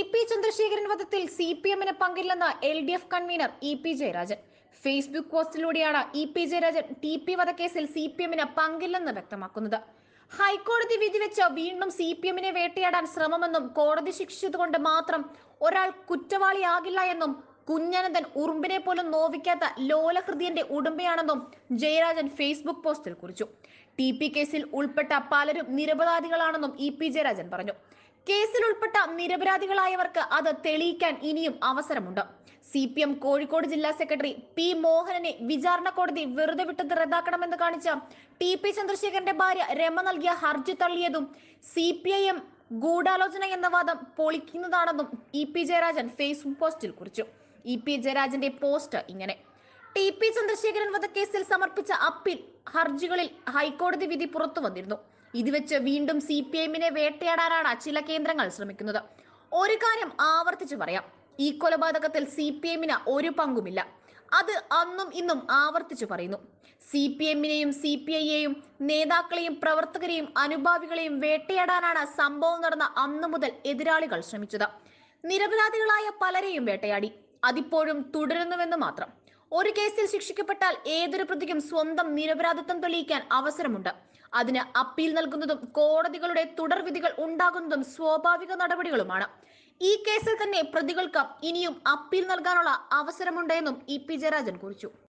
P Chandrasekharan വധത്തിൽ C P എമ്മിന് പങ്കില്ലെന്ന് L D F convener E P Jayarajan Facebook പോസ്റ്റിലൂടെയാണ് E P Jayarajan T P വധക്കേസിൽ സി പി എമ്മിന് പങ്കില്ലെന്ന് വ്യക്തമാക്കുന്നത് ഹൈക്കോടതി വിധി വെച്ച് വീണ്ടും സി പി എമ്മിനെ വേട്ടയാടാൻ ശ്രമമെന്നും കോടതി ശിക്ഷിച്ചതുകൊണ്ട് മാത്രം ഒരാൾ കുറ്റവാളിയാകില്ല എന്നും കുഞ്ഞനന്ദൻ ഉറുമ്പിനെ പോലും നോവിക്കാത്ത ലോലഹൃദയന്റെ ഉടുമ്പയാണെന്നും ജയരാജൻ ഫേസ്ബുക്ക് പോസ്റ്റിൽ കുറിച്ചു ടി പി കേസിൽ ഉൾപ്പെട്ട പലരും നിരപരാധികളാണെന്നും ഇ പി ജയരാജൻ പറഞ്ഞു കേസിൽ ഉൾപ്പെട്ട നിരപരാധികളായവർക്ക് അത് തെളിയിക്കാൻ ഇനിയും അവസരമുണ്ട് സി പി എം കോഴിക്കോട് ജില്ലാ സെക്രട്ടറി പി മോഹനനെ വിചാരണ കോടതി വെറുതെ വിട്ടത് റദ്ദാക്കണമെന്ന് കാണിച്ച ടി പി ചന്ദ്രശേഖരന്റെ ഭാര്യ രമ നൽകിയ ഹർജി തള്ളിയതും സി പി ഐ എം ഗൂഢാലോചന എന്ന വാദം പൊളിക്കുന്നതാണെന്നും ഇ പി ജയരാജൻ ഫേസ്ബുക്ക് പോസ്റ്റിൽ കുറിച്ചു ഇ പി ജയരാജന്റെ പോസ്റ്റ് ഇങ്ങനെ ടി പി ചന്ദ്രശേഖരൻ വധക്കേസിൽ സമർപ്പിച്ച അപ്പീൽ ഹർജികളിൽ ഹൈക്കോടതി വിധി പുറത്തു വന്നിരുന്നു ഇത് വെച്ച് വീണ്ടും സി പി എമ്മിനെ വേട്ടയാടാനാണ് ചില കേന്ദ്രങ്ങൾ ശ്രമിക്കുന്നത് ഒരു കാര്യം ആവർത്തിച്ചു പറയാം ഈ കൊലപാതകത്തിൽ സി പി എമ്മിന് ഒരു പങ്കുമില്ല അത് അന്നും ഇന്നും ആവർത്തിച്ചു പറയുന്നു സി പി എമ്മിനെയും സി പി ഐയെയും നേതാക്കളെയും പ്രവർത്തകരെയും അനുഭാവികളെയും വേട്ടയാടാനാണ് സംഭവം നടന്ന അന്നു മുതൽ എതിരാളികൾ ശ്രമിച്ചത് നിരപരാധികളായ പലരെയും വേട്ടയാടി അതിപ്പോഴും തുടരുന്നുവെന്ന് മാത്രം ഒരു കേസിൽ ശിക്ഷിക്കപ്പെട്ടാൽ ഏതൊരു പ്രതിക്കും സ്വന്തം നിരപരാധിത്വം തെളിയിക്കാൻ അവസരമുണ്ട് അതിന് അപ്പീൽ നൽകുന്നതും കോടതികളുടെ തുടർവിധികൾ ഉണ്ടാകുന്നതും സ്വാഭാവിക നടപടികളുമാണ് ഈ കേസിൽ തന്നെ പ്രതികൾക്ക് ഇനിയും അപ്പീൽ നൽകാനുള്ള അവസരമുണ്ടെന്നും ഇ പി ജയരാജൻ കുറിച്ചു